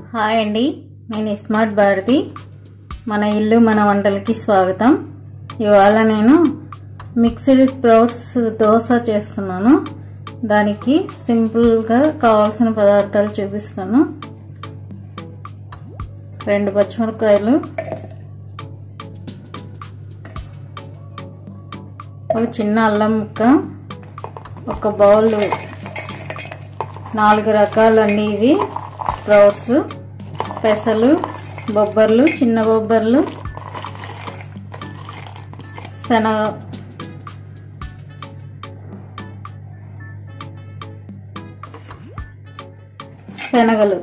hi అండి నేను smart Bharati మన ఇల్లు మన వంటలకి స్వాగతం ఇవాళ నేను మిక్స్డ్ స్ప్రౌట్స్ దోశ చేస్తున్నాను దానికి సింపుల్గా కావాల్సిన పదార్థాలు చూపిస్తాను రెండు పచ్చిమిరపకాయలు ఒక చిన్న అల్లం ముక్క ఒక బౌల్ నాలుగు రకాలండి ఇవి స్ప్రౌట్స్ పెసలు బొబ్బర్లు చిన్న బొబ్బర్లు శనగ శనగలు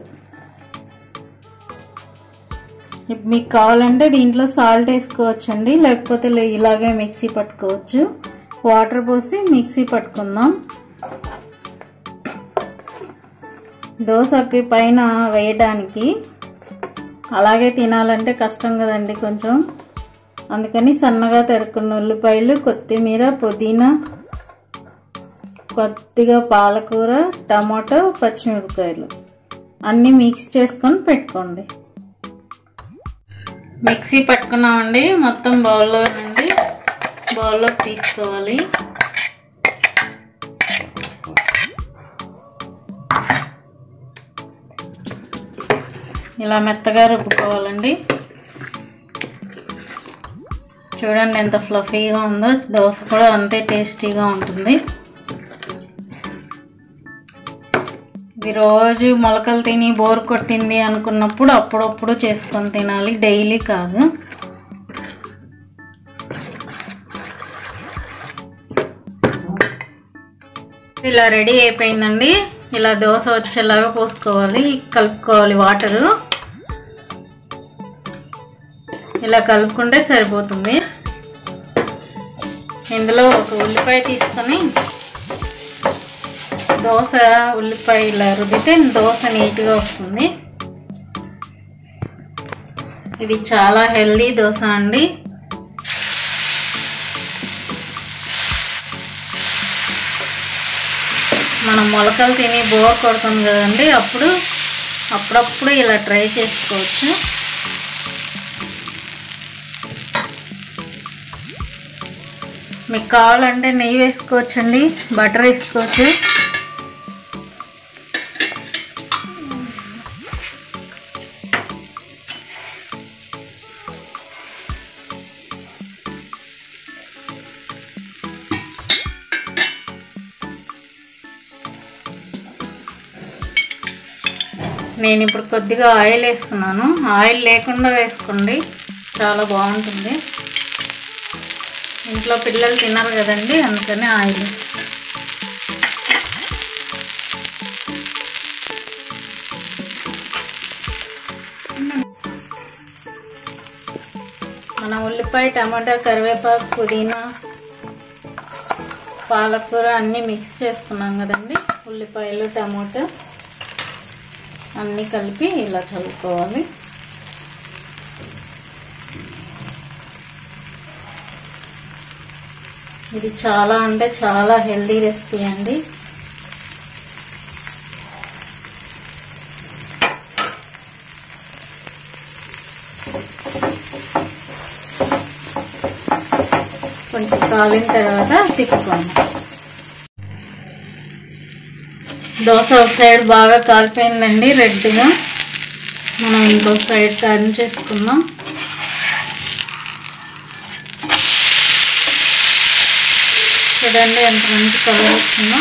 మీకు కావాలంటే దీంట్లో సాల్ట్ వేసుకోవచ్చండి లేకపోతే ఇలాగే మిక్సీ పట్టుకోవచ్చు వాటర్ పోసి మిక్సీ పట్టుకుందాం దోశకి పైన వేయడానికి అలాగే తినాలంటే కష్టం కదండి కొంచెం అందుకని సన్నగా తరుక్కున్న ఉల్లిపాయలు కొత్తిమీర పుదీనా కొద్దిగా పాలకూర టమాటో పచ్చిమిరపకాయలు అన్నీ మిక్స్ చేసుకొని పెట్టుకోండి మిక్సీ పట్టుకున్నామండి మొత్తం బౌల్లో నుండి బౌల్లోకి తీసుకోవాలి ఇలా మెత్తగా రుబ్బుకోవాలండి చూడండి ఎంత ఫ్లఫీగా ఉందో దోశ కూడా అంతే టేస్టీగా ఉంటుంది ఇది రోజు మొలకలు తిని బోర్ కొట్టింది అనుకున్నప్పుడు అప్పుడప్పుడు చేసుకొని తినాలి డైలీ కాదు ఇలా రెడీ అయిపోయిందండి ఇలా దోశ వచ్చేలాగా పోసుకోవాలి కలుపుకోవాలి వాటరు ఇలా కలుపుకుంటే సరిపోతుంది ఇందులో ఒక ఉల్లిపాయ తీసుకొని దోశ ఉల్లిపాయ ఇలా రుద్దితే దోశ నీట్గా వస్తుంది ఇది చాలా హెల్దీ దోశ అండి మనం మొలకలు తిని బోర్ కొడుతుంది కదండి అప్పుడు అప్పుడప్పుడు ఇలా ట్రై చేసుకోవచ్చు మీకు కావాలంటే నెయ్యి వేసుకోవచ్చండి బటర్ వేసుకోవచ్చు నేను ఇప్పుడు కొద్దిగా ఆయిల్ వేస్తున్నాను ఆయిల్ లేకుండా వేసుకోండి చాలా బాగుంటుంది ఇంట్లో పిల్లలు తిన్నారు కదండి అందుకని ఆయిల్ మన ఉల్లిపాయ టమాటా కరివేపాకు పుదీనా పాలకూర అన్నీ మిక్స్ చేసుకున్నాం కదండి ఉల్లిపాయలు టమాటా అన్నీ కలిపి ఇలా చల్లుకోవాలి ఇది చాలా అంటే చాలా హెల్దీ రెసిపీ అండి కొంచెం కాలిన తర్వాత తిప్పుకోండి దోశ ఒక సైడ్ బాగా కాలిపోయిందండి రెడ్గా మనం ఇంకో సైడ్ టర్న్ చేసుకుందాం చూడండి ఎంత మంచి కలర్ వస్తుందో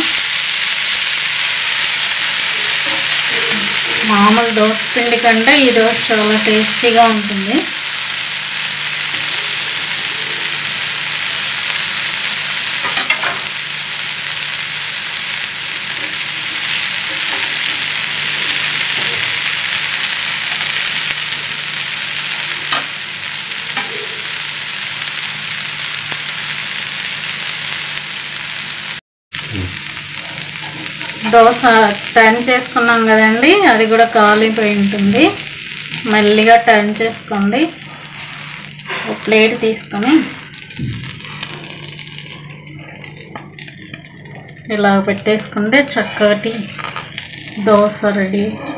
మామూలు దోశ పిండి కంటే ఈ దోశ చాలా టేస్టీగా ఉంటుంది దోశ టర్న్ చేసుకున్నాం కదండి అది కూడా కాలిపోయి ఉంటుంది మెల్లిగా టర్న్ చేసుకోండి ఒక ప్లేట్ తీసుకొని ఇలా పెట్టేసుకుంటే చక్కటి దోశ రెడీ